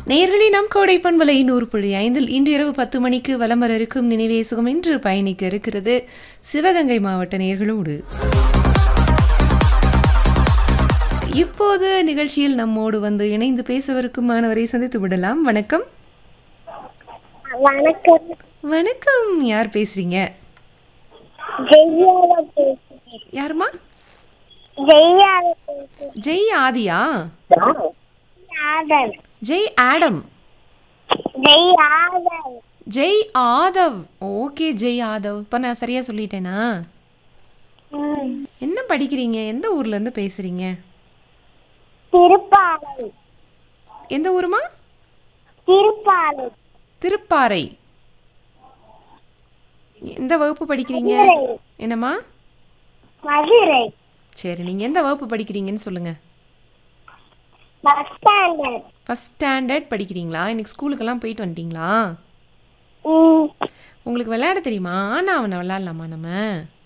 நேயர்களே நம் கோடை பண்பலை நூறு புள்ளி ஐந்தில் இன்று இரவு பத்து மணிக்கு வலம் வர இருக்கும் நினைவே சுகம் இன்று பயணிக்க இருக்கிறது சிவகங்கை மாவட்ட நேயர்களோடு இப்போது நிகழ்ச்சியில் நம்மோடு வந்து இணைந்து பேசவிருக்கும் மாணவரை சந்தித்து விடலாம் வணக்கம் வணக்கம் வணக்கம் யார் பேசுறீங்க ஜெய்யாவ பேசுகிறேன் யாருமா ஜெய்யாவ பேசுகிறேன் ஜெய் ஆதியா ஆதன் ஜெய் ஆடம் ஜெய் ஆதன் ஜெய் ஆதவ் ஓகே ஜெய் ஆதவ் இப்போ நான் சரியா சொல்லிட்டேனா ம். என்ன படிக்கிறீங்க எந்த ஊர்ல இருந்து பேசுறீங்க திருப்பாலை எந்த ஊருமா திருப்பாலை திருப்பாறை எந்த வகுப்பு படிக்கிறீங்க என்னம்மா மதுரை சரி நீங்க எந்த வகுப்பு படிக்கிறீங்கன்னு சொல்லுங்க பஸ் ஸ்டாண்டர்ட் ஃபஸ்ட் ஸ்டாண்டர்ட் படிக்கிறீங்களா இன்னைக்கு ஸ்கூலுக்கெல்லாம் போயிட்டு வந்துட்டீங்களா ம். உங்களுக்கு விளையாட தெரியுமா ஆனா அவனை விளையாடலாமா நம்ம